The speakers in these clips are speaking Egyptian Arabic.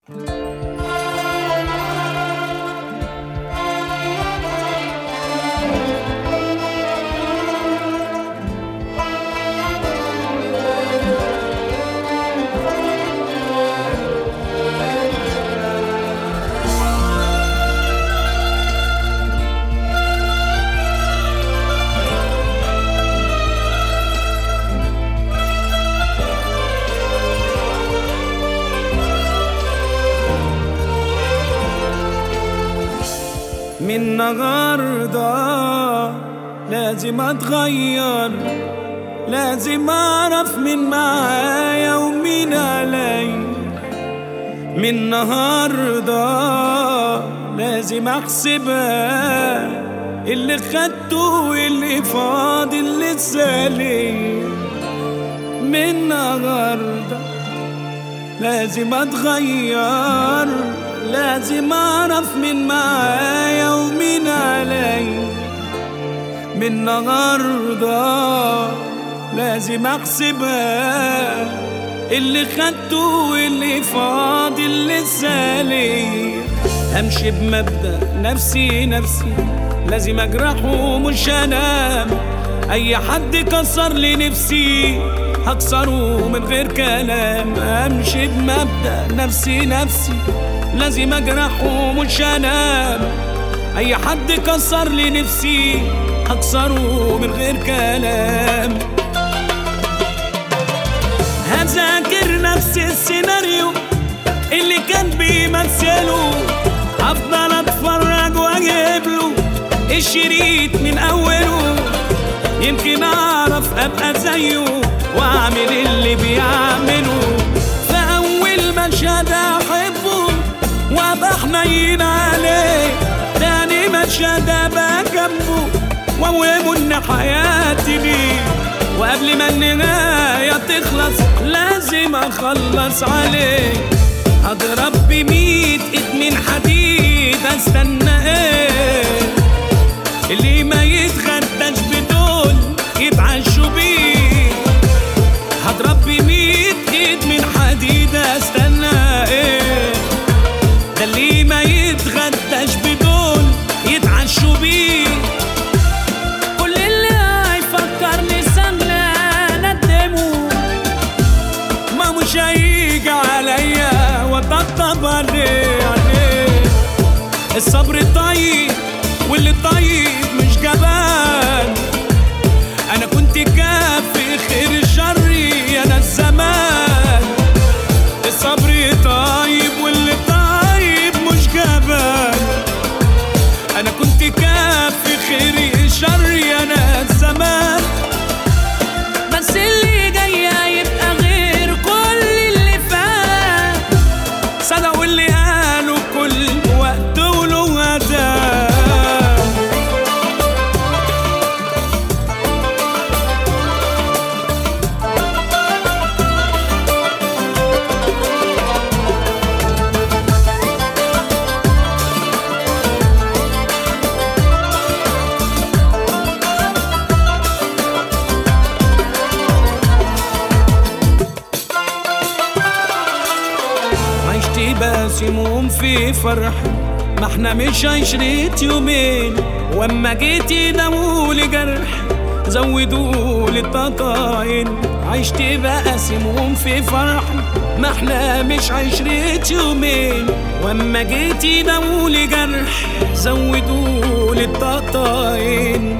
من النهاردة لازم اتغير لازم اعرف مين معايا ومين علي من النهاردة لازم احسبها اللي خدته واللي فاضل لسه ليا من النهارده لازم اتغير لازم اعرف مين معايا ومين علي من النهارده لازم احسبها اللي خدته واللي فاضل لسه ليا امشي بمبدا نفسي نفسي لازم اجرحه مش انام اي حد كسر لي نفسي هكسره من غير كلام امشي بمبدا نفسي نفسي لازم اجرحه مش انام اي حد كسر لي نفسي هكسره من غير كلام هذاكر نفس السيناريو اللي كان بيمثله هفضل اتفرج واجيب له الشريط من اوله يمكن اعرف ابقى زيه واعمل اللي بيعمله فاول مشهد احبه وابقى حنين عليه تاني مشهد ابقى جنبه واوهمه ان حياتي ليه وقبل ما النهاية تخلص لازم اخلص عليه هضرب بميت ايد من حديد استنى ايه اللي ما يتغداش بدول يتعشوا بيه هضرب بميت ايد من حديد استنى ايه ده اللي ما يتغداش بدول يتعشوا بيه كل اللي هيفكرني سنة ندمه ما مش هيجي عليا وطبطب عليه عليه الصبر طيب واللي طيب مش جبان انا كنت كافي خير الشر انا الزمان الصبر طيب واللي طيب مش جبان انا كنت كافي خير الشر انا الزمان بس اللي جاي هيبقى غير كل اللي فات صدقوا اللي قالوا كل وقت وله أداء عشت باسمهم في فرح ما احنا مش عشرة يومين واما جيتي داولي جرح زودولي التطاين عشت بقاسمهم في فرح ما احنا مش عشرة يومين واما جيتي داولي جرح زودولي التطاين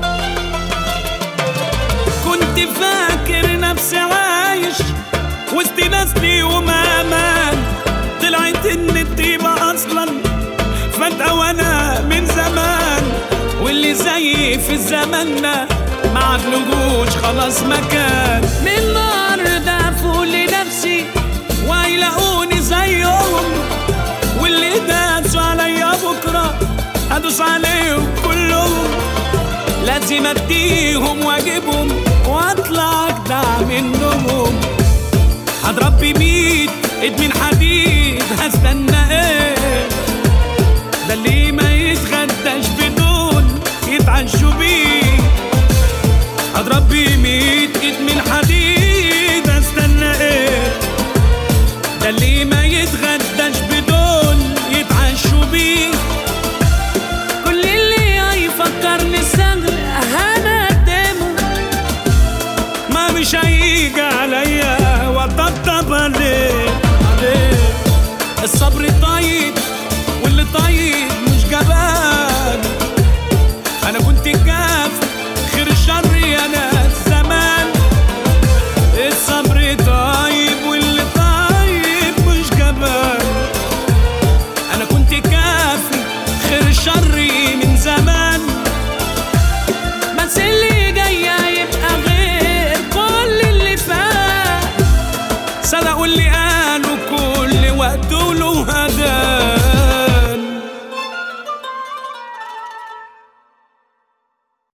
كنت فاكر نفسي عايش وسط ناس ليهم امان طلعت ان الطيبة اصلا فجأة وانا من زمان واللي زيي في زماننا ما عدلوش خلاص مكان من النهارده فوق لنفسي وهيلاقوني زيهم واللي داسوا عليا بكره هدوس عليهم كلهم لازم اديهم واجيبهم واطلع اجدع منهم هضرب بميت ايد من حديد